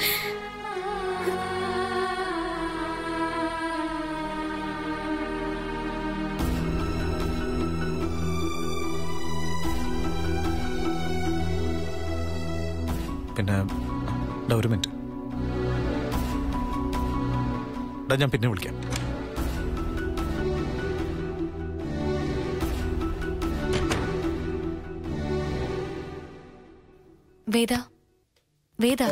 പിന്നെ ഡാ ഒരു മിനിറ്റ് ഡാ ഞാൻ പിന്നെ വിളിക്കാം വേദ വേദ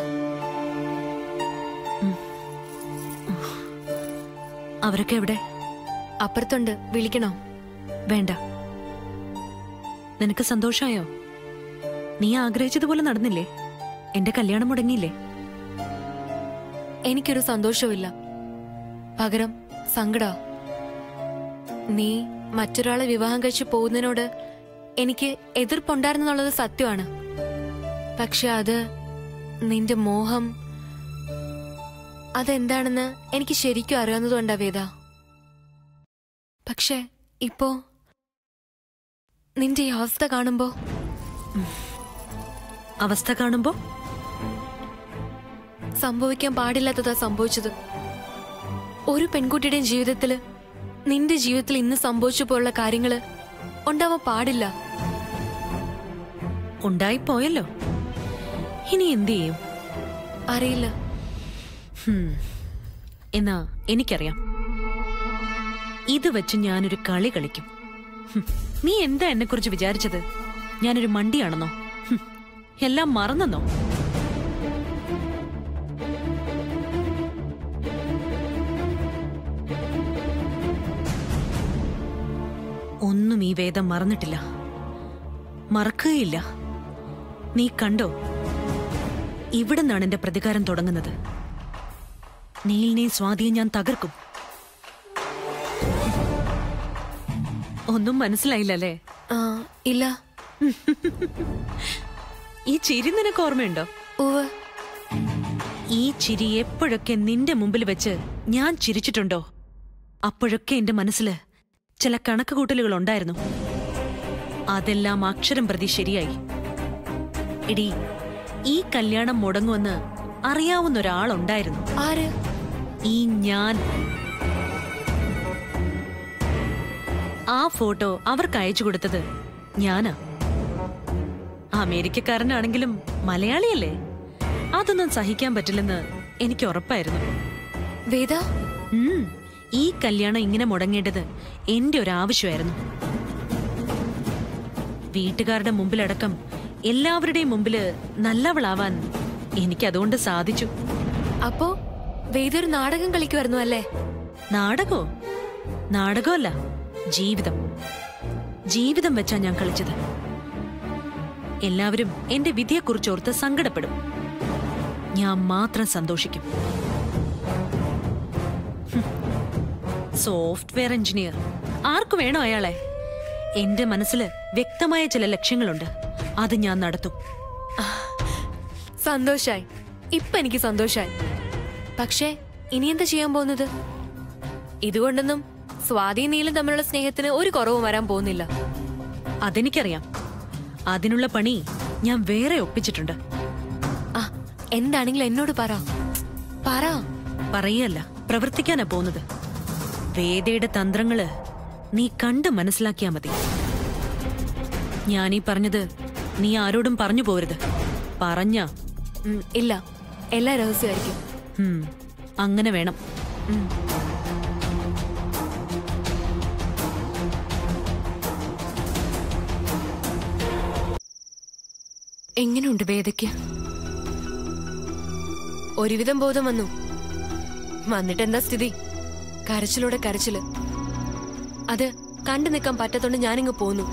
അവരൊക്കെ എവിടെ അപ്പുറത്തുണ്ട് വിളിക്കണോ വേണ്ട നിനക്ക് സന്തോഷായോ നീ ആഗ്രഹിച്ചതുപോലെ നടന്നില്ലേ എന്റെ കല്യാണം മുടങ്ങിയില്ലേ എനിക്കൊരു സന്തോഷവുമില്ല പകരം സങ്കട നീ മറ്റൊരാളെ വിവാഹം കഴിച്ച് പോകുന്നതിനോട് എനിക്ക് എതിർപ്പുണ്ടായിരുന്നുള്ളത് സത്യമാണ് പക്ഷെ അത് നിന്റെ മോഹം അതെന്താണെന്ന് എനിക്ക് ശരിക്കും അറിയാവുന്നതുകൊണ്ടാ വേദ പക്ഷെ ഇപ്പോ നിന്റെ ഈ അവസ്ഥ കാണുമ്പോ അവസ്ഥ കാണുമ്പോ സംഭവിക്കാൻ പാടില്ലാത്തതാ സംഭവിച്ചത് ഒരു പെൺകുട്ടിയുടെയും ജീവിതത്തില് നിന്റെ ജീവിതത്തിൽ ഇന്ന് സംഭവിച്ചു പോലുള്ള കാര്യങ്ങള് ഉണ്ടാവാൻ പാടില്ല ഉണ്ടായിപ്പോയല്ലോ ഇനി എന്തു ചെയ്യും അറിയില്ല ഹും. എന്നാ എനിക്കറിയാം ഇത് വെച്ച് ഞാനൊരു കളി കളിക്കും ഹും. നീ എന്താ എന്നെ കുറിച്ച് വിചാരിച്ചത് ഞാനൊരു മണ്ടിയാണെന്നോ ഹും. എല്ലാം മറന്നെന്നോ ഒന്നും ഈ വേദം മറന്നിട്ടില്ല മറക്കുകയില്ല നീ കണ്ടോ ഇവിടെ നിന്നാണ് എന്റെ പ്രതികാരം തുടങ്ങുന്നത് നീലിനെയും സ്വാതിയും ഞാൻ തകർക്കും ഒന്നും മനസ്സിലായില്ലല്ലേ ആ ഇല്ല ഈ ചിരി നിനക്ക് ഓർമ്മയുണ്ടോ ഉവ് ഈ ചിരി എപ്പോഴൊക്കെ നിന്റെ മുമ്പിൽ വെച്ച് ഞാൻ ചിരിച്ചിട്ടുണ്ടോ അപ്പോഴൊക്കെ എന്റെ മനസ്സില് ചില കണക്കുകൂട്ടലുകൾ ഉണ്ടായിരുന്നു അതെല്ലാം അക്ഷരം പ്രതി ശരിയായി എടി ഈ കല്യാണം മുടങ്ങുമെന്ന് അറിയാവുന്ന ഒരാളുണ്ടായിരുന്നു ആര് ഈ ഞാൻ ആ ഫോട്ടോ അവർക്ക് അയച്ചു കൊടുത്തത് ഞാനാ അമേരിക്കക്കാരനാണെങ്കിലും മലയാളിയല്ലേ അതൊന്നും സഹിക്കാൻ പറ്റില്ലെന്ന് എനിക്ക് ഉറപ്പായിരുന്നു വേദ ഉം, ഈ കല്യാണം ഇങ്ങനെ മുടങ്ങേണ്ടത് എന്റെ ഒരു ആവശ്യമായിരുന്നു വീട്ടുകാരുടെ മുമ്പിലടക്കം എല്ലാവരുടെയും മുമ്പില് നല്ലവളാവാൻ എനിക്ക് അതുകൊണ്ട് സാധിച്ചു അപ്പോ വേദ ഒരു നാടകം കളിക്കുമായിരുന്നു അല്ലേ നാടകോ നാടകമല്ല ജീവിതം ജീവിതം വെച്ചാ ഞാൻ കളിച്ചത് എല്ലാവരും എന്റെ വിധിയെക്കുറിച്ചോർത്ത് സങ്കടപ്പെടും ഞാൻ മാത്രം സന്തോഷിക്കും ഹും. സോഫ്റ്റ്വെയർ എഞ്ചിനീയർ ആർക്കു വേണോ അയാളെ എന്റെ മനസ്സിൽ വ്യക്തമായ ചില ലക്ഷ്യങ്ങളുണ്ട് അത് ഞാൻ നടത്തും സന്തോഷായി ഇപ്പൊ എനിക്ക് സന്തോഷായി പക്ഷേ ഇനി എന്താ ചെയ്യാൻ പോകുന്നത് ഇതുകൊണ്ടൊന്നും സ്വാതിയും നീലും തമ്മിലുള്ള സ്നേഹത്തിന് ഒരു കുറവും വരാൻ പോകുന്നില്ല അതെനിക്കറിയാം അതിനുള്ള പണി ഞാൻ വേറെ ഒപ്പിച്ചിട്ടുണ്ട് ആ എന്താണെങ്കിലും എന്നോട് പറ പറ പറയല്ല പ്രവർത്തിക്കാനാ പോകുന്നത് വേദയുടെ തന്ത്രങ്ങള് നീ കണ്ട് മനസ്സിലാക്കിയാ മതി ഞാനീ പറഞ്ഞത് നീ ആരോടും പറഞ്ഞു പോരുത് പറഞ്ഞ ഉം, ഇല്ല എല്ലാ രഹസ്യമായിരിക്കും അങ്ങനെ വേണം ഉം. എങ്ങനെയുണ്ട് വേദയ്ക്ക് ഒരുവിധം ബോധം വന്നു വന്നിട്ട് എന്താ സ്ഥിതി കരച്ചിലൂടെ കരച്ചില് അത് കണ്ടു നിൽക്കാൻ പറ്റാത്തോണ്ട് ഞാനിങ്ങ് പോന്നു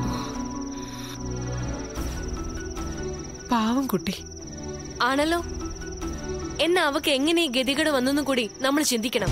പാവം കുട്ടി ആണല്ലോ എന്നാ അവക്ക് എങ്ങനെ ഈ ഗതികേട് വന്നെന്നും കൂടി നമ്മൾ ചിന്തിക്കണം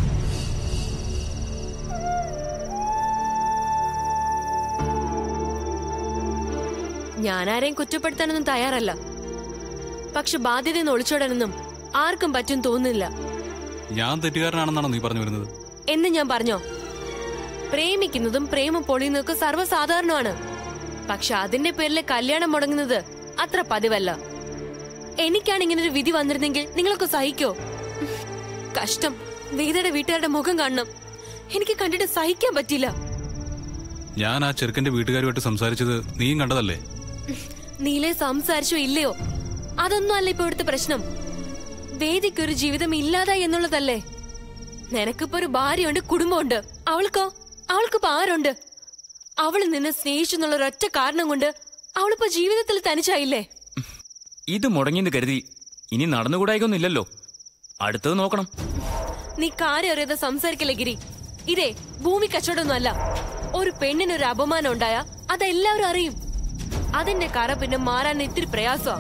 ഞാനാരെയും കുറ്റപ്പെടുത്താനൊന്നും തയ്യാറല്ല പക്ഷെ ബാധ്യതയെന്ന് ഒളിച്ചോടാനൊന്നും ആർക്കും പറ്റും തോന്നുന്നില്ല ഞാൻ തെറ്റുകാരനാണെന്നാണോ നീ പറഞ്ഞു വരുന്നത് എന്ന് ഞാൻ പറഞ്ഞോ പ്രേമിക്കുന്നതും പ്രേമം പൊളിയുന്നതൊക്കെ സർവ്വസാധാരണമാണ് പക്ഷെ അതിന്റെ പേരിൽ കല്യാണം മുടങ്ങുന്നത് അത്ര പതിവല്ല എനിക്കാണ് ഇങ്ങനെ ഒരു വിധി വന്നിരുന്നെങ്കിൽ നിങ്ങളൊക്കെ സഹിക്കോ കഷ്ടം വേദയുടെ വീട്ടുകാരുടെ മുഖം കാണണം എനിക്ക് കണ്ടിട്ട് സഹിക്കാൻ പറ്റില്ല ഞാൻ ആ ചെറുക്കന്റെ വീട്ടുകാരുമായിട്ട് സംസാരിച്ചത് നീയും കണ്ടതല്ലേ നീലെ സംസാരിച്ചോ ഇല്ലയോ അതൊന്നും അല്ല ഇപ്പൊ ഇവിടുത്തെ പ്രശ്നം വേദിക്കൊരു ജീവിതം ഇല്ലാതായി എന്നുള്ളതല്ലേ നിനക്കിപ്പോ ഒരു ഭാര്യയുണ്ട് കുടുംബമുണ്ട് അവൾക്കോ അവൾക്കിപ്പോ ആരുണ്ട് അവള് നിന്നെ സ്നേഹിച്ചു എന്നുള്ള ഒരൊറ്റ കാരണം കൊണ്ട് അവളിപ്പോ ജീവിതത്തിൽ തനിച്ചായില്ലേ ഇത് മുടങ്ങിയെന്ന് കരുതി ഇനി നടന്നുകൂടായിക്കൊന്നുമില്ലല്ലോ അടുത്തത് നോക്കണം നീ കാര്യം അറിയാതെ സംസാരിക്കില്ല ഗിരി ഇതേ ഭൂമി കച്ചവടമൊന്നും അല്ല ഒരു പെണ്ണിന് ഒരു അപമാനം ഉണ്ടായ അതെല്ലാവരും അറിയും അതിന്റെ കറ പിന്നെ മാറാൻ ഇത്തിരി പ്രയാസമാ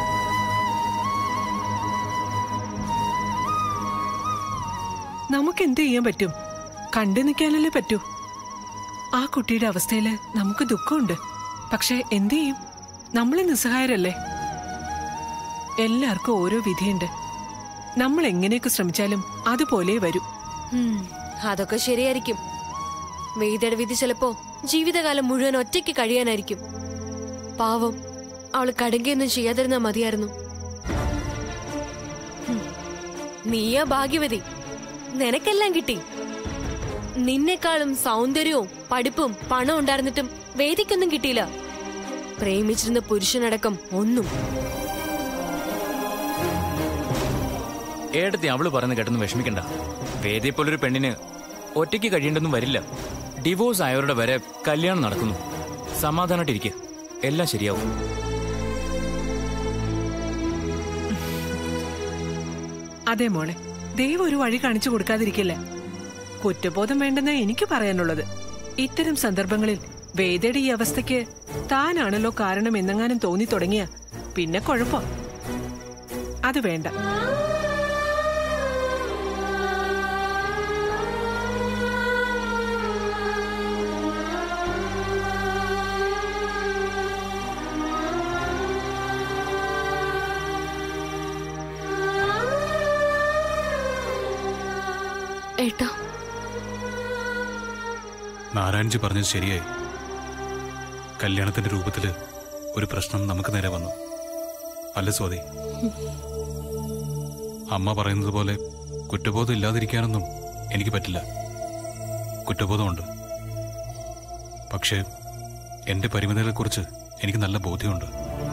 നമുക്ക് എന്ത് ചെയ്യാൻ പറ്റും കണ്ടു നിൽക്കാനല്ലേ പറ്റൂ ആ കുട്ടിയുടെ അവസ്ഥയില് നമുക്ക് ദുഃഖമുണ്ട് പക്ഷെ എന്ത് ചെയ്യും നമ്മളെ നിസ്സഹായരല്ലേ എല്ലാവർക്കും ഓരോ വിധിയുണ്ട് നമ്മൾ എങ്ങനെയൊക്കെ ശ്രമിച്ചാലും അതുപോലെ വരൂ ഉം, അതൊക്കെ ശരിയായിരിക്കും വേദയുടെ വിധി ചിലപ്പോ ജീവിതകാലം മുഴുവൻ ഒറ്റയ്ക്ക് കഴിയാനായിരിക്കും പാവം അവള് കടുകയൊന്നും ചെയ്യാതിരുന്നാ മതിയായിരുന്നു ഹും, നീയാ ഭാഗ്യവതി നിനക്കെല്ലാം കിട്ടി നിന്നെക്കാളും സൗന്ദര്യവും പഠിപ്പും പണം ഉണ്ടായിരുന്നിട്ടും വേദിക്കൊന്നും കിട്ടിയില്ല പ്രേമിച്ചിരുന്ന പുരുഷനടക്കം ഒന്നും ഏട്ടത്തി അവള് പറയുന്ന കേട്ടൊന്നും വിഷമിക്കണ്ട വേദിയെ പോലൊരു പെണ്ണിന് ഒറ്റയ്ക്ക് കഴിയേണ്ടൊന്നും വരില്ല ഡിവോഴ്സ് ആയവരുടെ വരെ കല്യാണം നടക്കുന്നു സമാധാനമായിട്ടിരിക്കുക എല്ലാം ശരിയാവും അതെ മോളെ ദൈവം ഒരു വഴി കാണിച്ചു കൊടുക്കാതിരിക്കില്ല കുറ്റബോധം വേണ്ടെന്ന് എനിക്ക് പറയാനുള്ളത് ഇത്തരം സന്ദർഭങ്ങളിൽ വേദയുടെ ഈ അവസ്ഥയ്ക്ക് താനാണല്ലോ കാരണം എന്നെങ്ങാനും തോന്നി തുടങ്ങിയ പിന്നെ കുഴപ്പം അത് വേണ്ട ഏട്ടാ നാരായൺജി പറഞ്ഞത് ശരിയായി കല്യാണത്തിന്റെ രൂപത്തില് ഒരു പ്രശ്നം നമുക്ക് നേരെ വന്നു അല്ല സ്വാതി അമ്മ പറയുന്നത് പോലെ കുറ്റബോധം ഇല്ലാതിരിക്കാനൊന്നും എനിക്ക് പറ്റില്ല കുറ്റബോധമുണ്ട് പക്ഷേ എന്റെ പരിമിതികളെക്കുറിച്ച് എനിക്ക് നല്ല ബോധ്യമുണ്ട്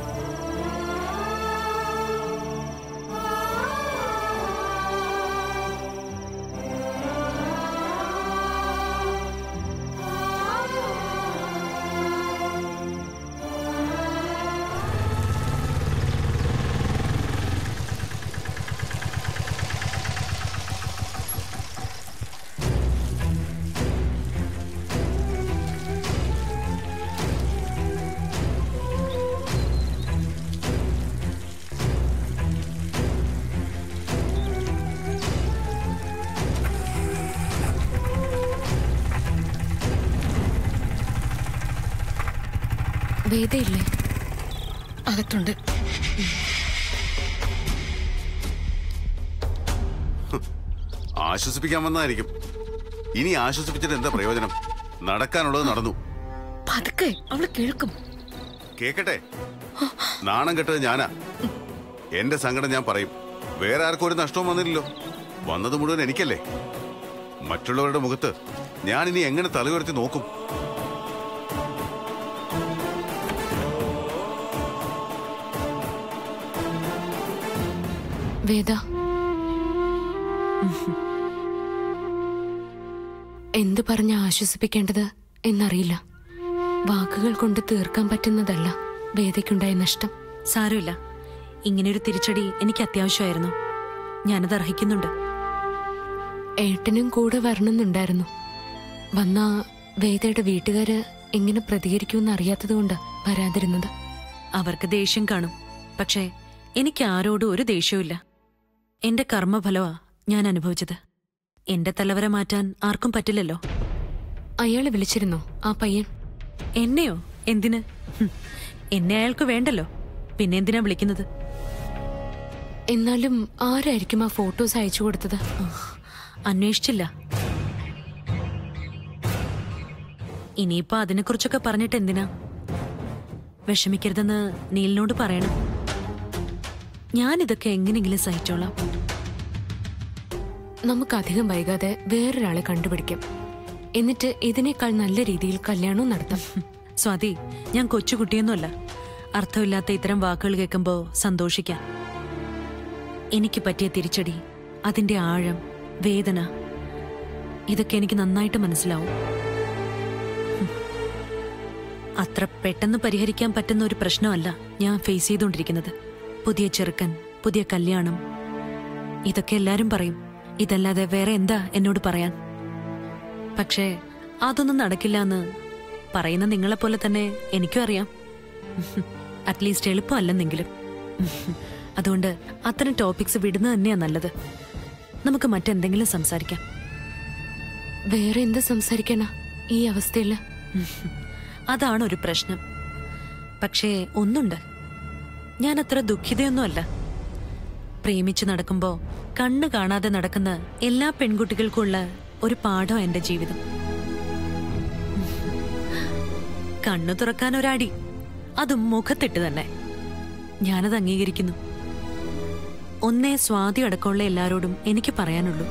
വേദയില്ലേ അകത്തുണ്ട് ആശ്വസിപ്പിക്കാൻ വന്നതായിരിക്കും ഇനി ആശ്വസിപ്പിച്ചിട്ട് എന്താ പ്രയോജനം നടക്കാനുള്ളത് നടന്നു പതുക്കെ അവള് കേൾക്കും കേക്കട്ടെ നാണം കെട്ടത് ഞാനാ എന്റെ സങ്കടം ഞാൻ പറയും വേറെ ആർക്കും ഒരു നഷ്ടവും വന്നില്ലല്ലോ വന്നത് മുഴുവൻ എനിക്കല്ലേ മറ്റുള്ളവരുടെ മുഖത്ത് ഞാൻ ഇനി എങ്ങനെ തലയുയർത്തി നോക്കും വേദ എന്ത് പറഞ്ഞ ആശ്വസിപ്പിക്കേണ്ടത് എന്നറിയില്ല വാക്കുകൾ കൊണ്ട് തീർക്കാൻ പറ്റുന്നതല്ല വേദയ്ക്കുണ്ടായ നഷ്ടം സാരമില്ല ഇങ്ങനെയൊരു തിരിച്ചടി എനിക്ക് അത്യാവശ്യമായിരുന്നു ഞാനത് അർഹിക്കുന്നുണ്ട് ഏട്ടനും കൂടെ വരണമെന്നുണ്ടായിരുന്നു വന്ന വേദയുടെ വീട്ടുകാര് എങ്ങനെ പ്രതികരിക്കുമെന്ന് അറിയാത്തതുകൊണ്ട് വരാതിരുന്നത് അവർക്ക് ദേഷ്യം കാണും പക്ഷേ എനിക്ക് ആരോടും ഒരു ദേഷ്യവുമില്ല എന്റെ കർമ്മഫലമാ ഞാൻ അനുഭവിച്ചത് എന്റെ തലവര മാറ്റാൻ ആർക്കും പറ്റില്ലല്ലോ അയാളെ വിളിച്ചിരുന്നോ ആ പയ്യൻ എന്നെയോ എന്തിന് ഹും, എന്നെ അയാൾക്ക് വേണ്ടല്ലോ പിന്നെ എന്തിനാ വിളിക്കുന്നത് എന്നാലും ആരായിരിക്കും ആ ഫോട്ടോസ് അയച്ചു കൊടുത്തത് അന്വേഷിച്ചില്ല ഇനിയിപ്പോ അതിനെക്കുറിച്ചൊക്കെ പറഞ്ഞിട്ട് എന്തിനാ വിഷമിക്കരുതെന്ന് നീലിനോട് പറയണം ഞാനിതൊക്കെ എങ്ങനെയെങ്കിലും സഹിച്ചോളാം നമുക്ക് അധികം വൈകാതെ വേറൊരാളെ കണ്ടുപിടിക്കാം എന്നിട്ട് ഇതിനേക്കാൾ നല്ല രീതിയിൽ കല്യാണവും നടത്താം സ്വാതി ഞാൻ കൊച്ചുകുട്ടിയൊന്നുമല്ല അർത്ഥമില്ലാത്ത ഇത്തരം വാക്കുകൾ കേൾക്കുമ്പോൾ സന്തോഷിക്കാം എനിക്ക് പറ്റിയ തിരിച്ചടി അതിന്റെ ആഴം വേദന ഇതൊക്കെ എനിക്ക് നന്നായിട്ട് മനസ്സിലാവും ഹും. അത്ര പെട്ടെന്ന് പരിഹരിക്കാൻ പറ്റുന്ന ഒരു പ്രശ്നമല്ല ഞാൻ ഫേസ് ചെയ്തുകൊണ്ടിരിക്കുന്നത് പുതിയ ചെറുക്കൻ പുതിയ കല്യാണം ഇതൊക്കെ എല്ലാരും പറയും ഇതല്ലാതെ വേറെ എന്താ എന്നോട് പറയാൻ പക്ഷേ അതൊന്നും നടക്കില്ല എന്ന് പറയുന്ന നിങ്ങളെപ്പോലെ തന്നെ എനിക്കും അറിയാം അറ്റ്ലീസ്റ്റ് എളുപ്പമല്ലെന്നെങ്കിലും അതുകൊണ്ട് അത്തരം ടോപ്പിക്സ് വിടുന്നത് തന്നെയാ നല്ലത് നമുക്ക് മറ്റെന്തെങ്കിലും സംസാരിക്കാം വേറെ എന്ത് സംസാരിക്കാനാ ഈ അവസ്ഥയില് അതാണ് ഒരു പ്രശ്നം പക്ഷേ ഒന്നുണ്ട് ഞാൻ അത്ര ദുഃഖിതയൊന്നുമല്ല പ്രേമിച്ച് നടക്കുമ്പോ കണ്ണ് കാണാതെ നടക്കുന്ന എല്ലാ പെൺകുട്ടികൾക്കുള്ള ഒരു പാഠം എന്റെ ജീവിതം കണ്ണു തുറക്കാൻ ഒരടി അതും മുഖത്തിട്ട് തന്നെ ഞാനത് അംഗീകരിക്കുന്നു ഒന്നേ സ്വാതി അടക്കമുള്ള എല്ലാരോടും എനിക്ക് പറയാനുള്ളൂ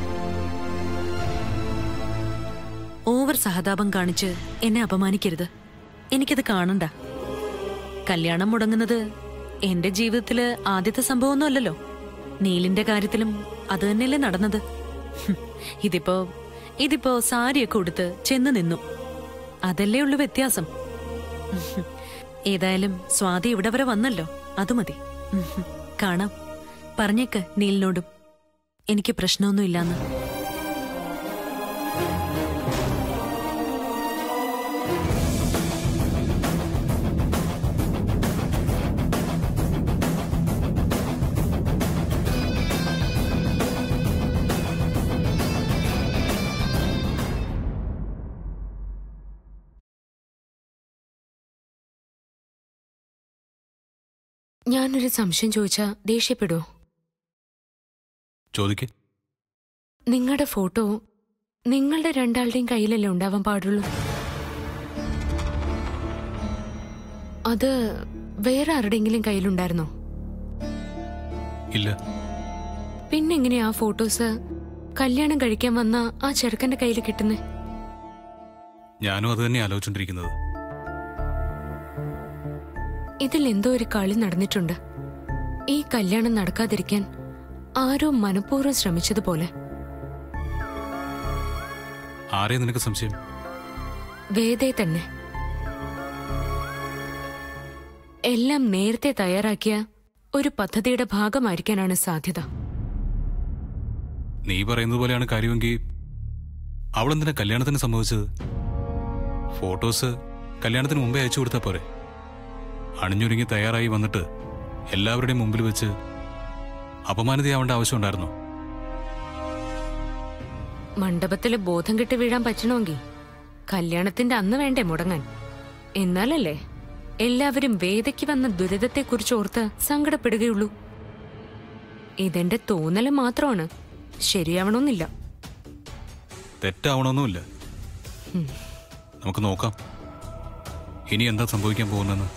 ഓവർ സഹതാപം കാണിച്ച് എന്നെ അപമാനിക്കരുത് എനിക്കത് കാണണ്ട കല്യാണം മുടങ്ങുന്നത് എന്റെ ജീവിതത്തില് ആദ്യത്തെ സംഭവമൊന്നുമല്ലല്ലോ നീലിന്റെ കാര്യത്തിലും അത് തന്നെയല്ലേ നടന്നത് ഹും, ഇതിപ്പോ ഇതിപ്പോ സാരിയൊക്കെ ഉടുത്ത് ചെന്ന് നിന്നു അതല്ലേ ഉള്ളു വ്യത്യാസം ഉഹും. ഏതായാലും സ്വാതി ഇവിടെ വരെ വന്നല്ലോ അത് മതി ഉഹും. കാണാം പറഞ്ഞേക്ക് നീലിനോടും എനിക്ക് പ്രശ്നമൊന്നുമില്ലാന്ന് ഞാനൊരു സംശയം ചോദിച്ചാ ദേഷ്യപ്പെടുവോ ചോദിക്ക് നിങ്ങളുടെ ഫോട്ടോ നിങ്ങളുടെ രണ്ടാളുടെയും കയ്യിലല്ലേ ഉണ്ടാവാൻ പാടുള്ളൂ അത് വേറെ ആരുടെയെങ്കിലും കയ്യിലുണ്ടായിരുന്നോ ഇല്ല പിന്നെങ്ങനെയാ ആ ഫോട്ടോസ് കല്യാണം കഴിക്കാൻ വന്ന ആ ചെറുക്കന്റെ കയ്യിൽ കിട്ടുന്നേ ഞാനും അത് തന്നെ ആലോചിച്ചോണ്ടിരിക്കുന്നത് ഇതിൽ എന്തോ ഒരു കളി നടന്നിട്ടുണ്ട് ഈ കല്യാണം നടക്കാതിരിക്കാൻ ആരോ മനഃപൂർവ്വം ശ്രമിച്ചതുപോലെ ആരെ നിനക്ക് സംശയം വേദേ തന്നെ എല്ലാം നേരത്തെ തയ്യാറാക്കിയ ഒരു പദ്ധതിയുടെ ഭാഗമായിരിക്കാനാണ് സാധ്യത നീ പറയുന്നത് പോലെയാണ് കാര്യമെങ്കിൽ അവളെന്തിനാ കല്യാണത്തിന് സംഭവിച്ചത് ഫോട്ടോസ് കല്യാണത്തിന് മുമ്പേ അയച്ചു കൊടുത്താ പോരെ അണിഞ്ഞൊരുങ്ങി തയ്യാറായി വന്നിട്ട് എല്ലാവരുടെയും മുമ്പിൽ വെച്ച് അപമാനിതയാവേണ്ട ആവശ്യമുണ്ടായിരുന്നോ മണ്ഡപത്തില് ബോധം കെട്ട് വീഴാൻ പറ്റണമെങ്കിൽ കല്യാണത്തിന്റെ അന്ന് വേണ്ടേ മുടങ്ങാൻ എന്നാലല്ലേ എല്ലാവരും വേദയ്ക്ക് വന്ന ദുരിതത്തെക്കുറിച്ച് ഓർത്ത് സങ്കടപ്പെടുകയുള്ളൂ ഇതെന്റെ തോന്നല് മാത്രമാണ് ശരിയാവണമെന്നില്ല തെറ്റാവണമെന്നുമില്ല നമുക്ക് നോക്കാം ഇനി എന്താ സംഭവിക്കാൻ പോകുന്നെന്ന്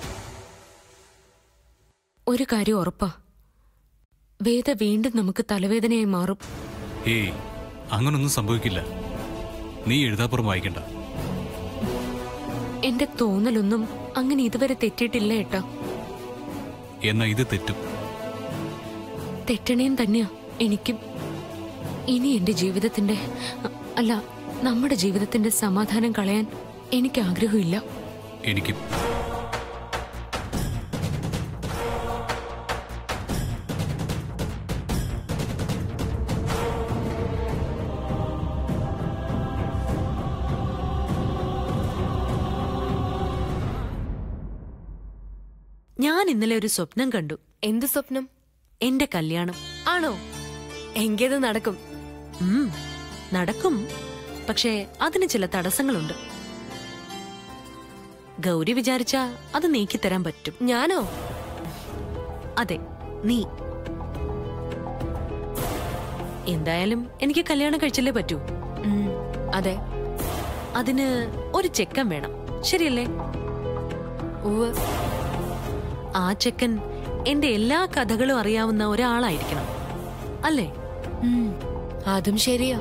ഒരു കാര്യം ഉറപ്പാ വേദ വീണ്ടും നമുക്ക് തലവേദനയായി മാറും ഏയ് അങ്ങനൊന്നും സംഭവിക്കില്ല നീ എഴുതാപ്പുറം വായിക്കണ്ട എന്റെ തോന്നലൊന്നും അങ്ങനെ ഇതുവരെ തെറ്റിയിട്ടില്ല ഏട്ടാ എന്നാ ഇത് തെറ്റും തെറ്റണേം തന്നെയാ എനിക്കും ഇനി എന്റെ ജീവിതത്തിന്റെ അ- അല്ല നമ്മുടെ ജീവിതത്തിന്റെ സമാധാനം കളയാൻ എനിക്ക് ആഗ്രഹമില്ല എനിക്കും ഞാൻ ഇന്നലെ ഒരു സ്വപ്നം കണ്ടു എന്ത് സ്വപ്നം എന്റെ കല്യാണം ആണോ എങ്കേത് നടക്കും ഉം, നടക്കും പക്ഷേ അതിന് ചില തടസ്സങ്ങളുണ്ട് ഗൗരി വിചാരിച്ച അത് നീക്കിത്തരാൻ പറ്റും ഞാനോ അതെ നീ എന്തായാലും എനിക്ക് കല്യാണം കഴിച്ചല്ലേ പറ്റൂ ഉം, അതെ അതിന് ഒരു ചെക്കൻ വേണം ശരിയല്ലേ ഉവ് ആ ചെക്കൻ എന്റെ എല്ലാ കഥകളും അറിയാവുന്ന ഒരാളായിരിക്കണം അല്ലേ ഉം, അതും ശരിയാ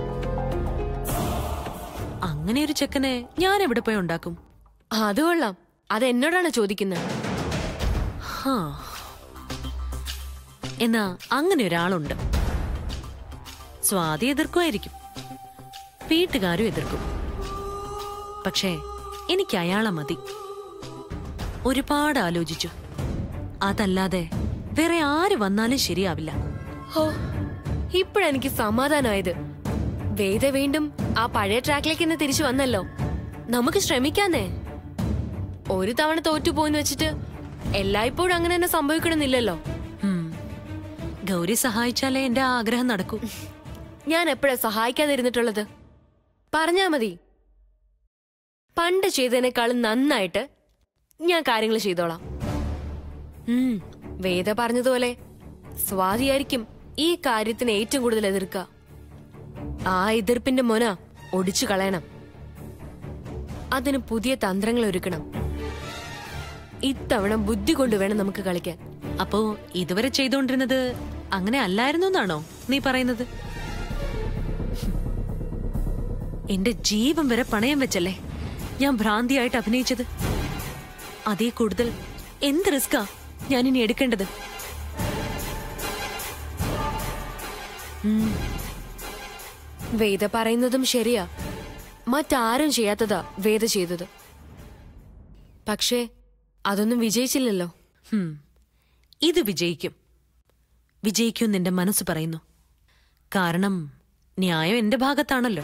അങ്ങനെ ഒരു ചെക്കനെ ഞാൻ എവിടെ പോയി ഉണ്ടാക്കും അത് കൊള്ളാം അത് എന്നോടാണ് ചോദിക്കുന്നത് ഹാ എന്നാ അങ്ങനെ ഒരാളുണ്ട് സ്വാതി എതിർക്കുമായിരിക്കും വീട്ടുകാരും എതിർക്കും പക്ഷേ എനിക്ക് അയാളെ മതി ഒരുപാട് ആലോചിച്ചു അതല്ലാതെ വേറെ ആര് വന്നാലും ശരിയാവില്ല ഹോ ഇപ്പോഴെനിക്ക് സമാധാനമായത് വേദ വീണ്ടും ആ പഴയ ട്രാക്കിലേക്ക് തന്നെ തിരിച്ചു വന്നല്ലോ നമുക്ക് ശ്രമിക്കാന്നേ ഒരു തവണ തോറ്റുപോയെന്ന് വെച്ചിട്ട് എല്ലായ്പ്പോഴും അങ്ങനെ തന്നെ സംഭവിക്കണമെന്നില്ലല്ലോ ഉം. ഗൗരി സഹായിച്ചാലേ എന്റെ ആഗ്രഹം നടക്കൂ ഞാൻ എപ്പോഴാ സഹായിക്കാതിരുന്നിട്ടുള്ളത് പറഞ്ഞാ മതി പണ്ട് ചെയ്തതിനേക്കാളും നന്നായിട്ട് ഞാൻ കാര്യങ്ങൾ ചെയ്തോളാം ഉം, വേദ പറഞ്ഞതുപോലെ സ്വാതിയായിരിക്കും ഈ കാര്യത്തിന് ഏറ്റവും കൂടുതൽ എതിർക്കുക ആ എതിർപ്പിന്റെ മൊന ഒടിച്ചു കളയണം അതിന് പുതിയ തന്ത്രങ്ങൾ ഒരുക്കണം ഇത്തവണ ബുദ്ധി കൊണ്ട് വേണം നമുക്ക് കളിക്കാൻ അപ്പോ ഇതുവരെ ചെയ്തുകൊണ്ടിരുന്നത് അങ്ങനെ അല്ലായിരുന്നു എന്നാണോ നീ പറയുന്നത് എന്റെ ജീവൻ വരെ പണയം വെച്ചല്ലേ ഞാൻ ഭ്രാന്തിയായിട്ട് അഭിനയിച്ചത് അതേ കൂടുതൽ എന്ത് റിസ്കാ ഞാൻ ഇനി എടുക്കേണ്ടത് വേദ പറയുന്നതും ശരിയാ മറ്റാരും ചെയ്യാത്തതാ വേദ ചെയ്തത് പക്ഷേ അതൊന്നും വിജയിച്ചില്ലല്ലോ ഹും. ഇത് വിജയിക്കും വിജയിക്കും നിന്റെ മനസ്സ് പറയുന്നു കാരണം ന്യായം എന്റെ ഭാഗത്താണല്ലോ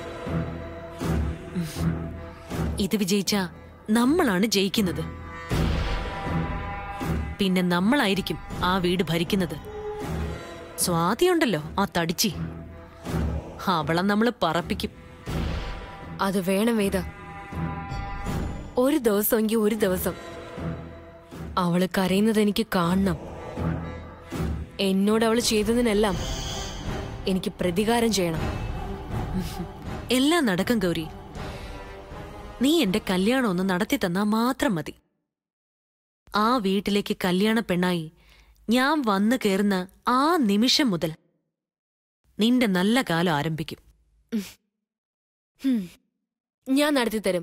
ഉം. ഇത് വിജയിച്ച നമ്മളാണ് ജയിക്കുന്നത് പിന്നെ നമ്മളായിരിക്കും ആ വീട് ഭരിക്കുന്നത് സ്വാതിയുണ്ടല്ലോ ആ തടിച്ചി അവളെ നമ്മൾ പറപ്പിക്കും അത് വേണം വേദ ഒരു ദിവസമെങ്കിൽ ഒരു ദിവസം അവള് കരയുന്നത് എനിക്ക് കാണണം എന്നോട് അവള് ചെയ്തതിനെല്ലാം എനിക്ക് പ്രതികാരം ചെയ്യണം എല്ലാം നടക്കും ഗൗരി നീ എന്റെ കല്യാണം ഒന്ന് നടത്തി തന്നാ മാത്രം മതി ആ വീട്ടിലേക്ക് കല്യാണ പെണ്ണായി ഞാൻ വന്നു കയറുന്ന ആ നിമിഷം മുതൽ നിന്റെ നല്ല കാലം ആരംഭിക്കും ഹും. ഞാൻ നടത്തി തരും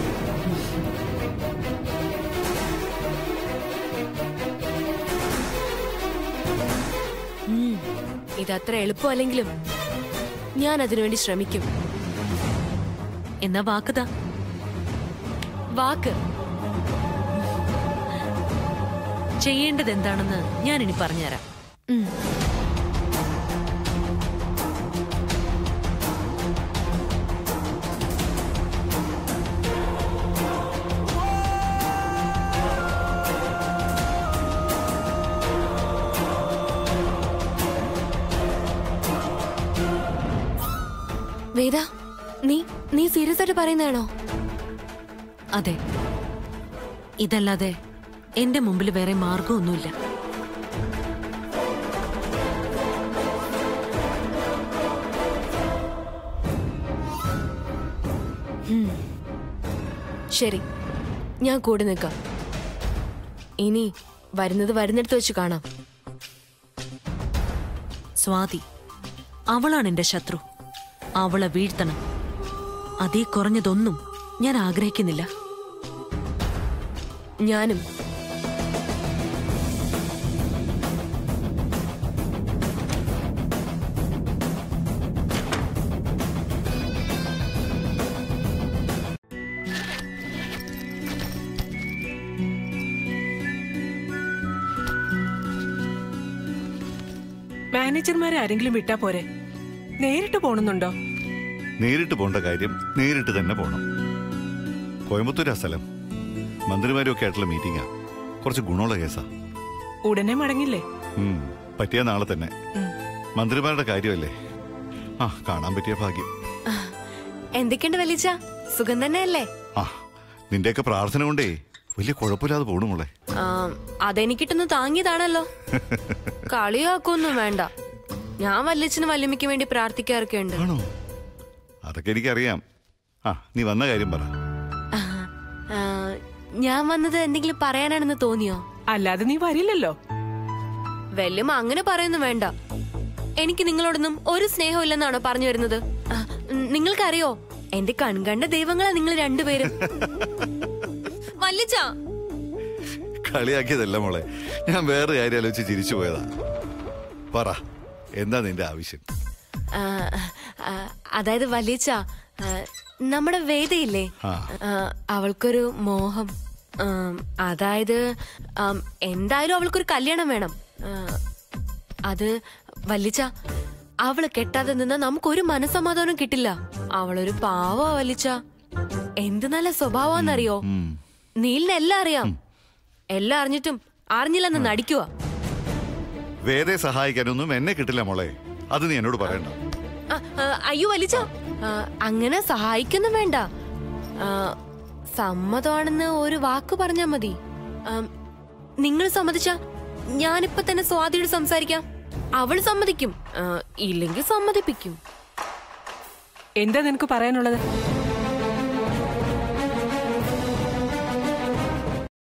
ഉം. ഇതത്ര എളുപ്പമല്ലെങ്കിലും ഞാൻ അതിനുവേണ്ടി ശ്രമിക്കും എന്നാ വാക്കുതാ വാക്ക് ചെയ്യേണ്ടത് എന്താണെന്ന് ഞാനിനി പറഞ്ഞുതരാം ഉം. വേദ നീ നീ സീരിയസ് ആയിട്ട് പറയുന്നതാണോ അതെ ഇതല്ലാതെ എന്റെ മുമ്പിൽ വേറെ മാർഗമൊന്നുമില്ല ശരി ഞാൻ കൂടെ നിൽക്കാം ഇനി വരുന്നത് വരുന്നിടത്ത് വെച്ച് കാണാം സ്വാതി അവളാണ് എന്റെ ശത്രു അവളെ വീഴ്ത്തണം അതേ കുറഞ്ഞതൊന്നും ഞാൻ ആഗ്രഹിക്കുന്നില്ല ഞാനും മാനേജർമാരെ ആരെങ്കിലും വിട്ടാ പോരെ നേരിട്ട് പോണെന്നുണ്ടോ നേരിട്ട് പോണ്ട കാര്യം നേരിട്ട് തന്നെ പോണം കോയമ്പത്തൂരാ സ്ഥലം മന്ത്രിമാരും ഒക്കെ ആയിട്ടുള്ള മീറ്റിംഗാ കുറച്ച് ഗുണമുള്ള കേസാ ഉടനെ മടങ്ങില്ലേ ഉം, പറ്റിയ നാളെ തന്നെ ഉം. മന്ത്രിമാരുടെ കാര്യമല്ലേ ആ കാണാൻ പറ്റിയ ഭാഗ്യം എന്തൊക്കെയുണ്ട് വലിച്ച സുഖം തന്നെയല്ലേ ആ നിന്റെയൊക്കെ പ്രാർത്ഥന കൊണ്ടേ വലിയ കുഴപ്പമില്ലാതെ പോണു മോളെ ആ, അതെനിക്കിട്ടൊന്ന് താങ്ങിയതാണല്ലോ കളിയാക്കൊന്നും വേണ്ട ഞാൻ വല്യച്ഛനും വല്യമ്മയ്ക്ക് വേണ്ടി പ്രാർത്ഥിക്കാറൊക്കെ ഉണ്ട് ആണോ അതൊക്കെ എനിക്കറിയാം ആ നീ വന്ന കാര്യം പറ ആ, ഞാൻ വന്നത് എന്തെങ്കിലും പറയാനാണെന്ന് തോന്നിയോ അല്ലാതെ നീ വരില്ലല്ലോ വല്യമ്മ അങ്ങനെ പറയുന്നു വേണ്ട എനിക്ക് നിങ്ങളോടൊന്നും ഒരു സ്നേഹമില്ലെന്നാണോ പറഞ്ഞു വരുന്നത് ആ, ഉം, നിങ്ങൾക്കറിയോ എന്റെ കൺകണ്ട ദൈവങ്ങളാ നിങ്ങൾ രണ്ടുപേരും വല്യച്ച കളിയാക്കിയതല്ല മോളെ ഞാൻ വേറെ കാര്യം ആലോചിച്ച് ചിരിച്ചു പോയതാ പറ എന്താ നിന്റെ ആവശ്യം ആ, ആ, അതായത് വല്യച്ച ആ, നമ്മുടെ വേദയില്ലേ ആ. ആ, അവൾക്കൊരു മോഹം ആം, അതായത് ആം, എന്തായാലും അവൾക്കൊരു കല്യാണം വേണം ആ, അത് വല്ലിച്ച അവള് കെട്ടാതെ നിന്നാ നമുക്കൊരു മനസമാധാനം കിട്ടില്ല അവളൊരു പാവ വല്ലിച്ച എന്ത് നല്ല സ്വഭാവമാണെന്നറിയോ നീലിനെ എല്ലാം അറിയാം എല്ലാം അറിഞ്ഞിട്ടും അറിഞ്ഞില്ലെന്ന് നടിക്കുക വേറെ സഹായിക്കാനൊന്നും എന്നെ കിട്ടില്ല മോളെ അത് നീ എന്നോട് പറയണ്ട ആ, ആ, അയ്യോ വലിച്ച അങ്ങനെ സഹായിക്കൊന്നും വേണ്ട ആ, സമ്മതമാണെന്ന് ഒരു വാക്ക് പറഞ്ഞാ മതി ആം, നിങ്ങൾ സമ്മതിച്ച ഞാനിപ്പൊ തന്നെ സ്വാതിയോട് സംസാരിക്കാം അവൾ സമ്മതിക്കും ആ, ഇല്ലെങ്കിൽ സമ്മതിപ്പിക്കും എന്താ നിനക്ക് പറയാനുള്ളത്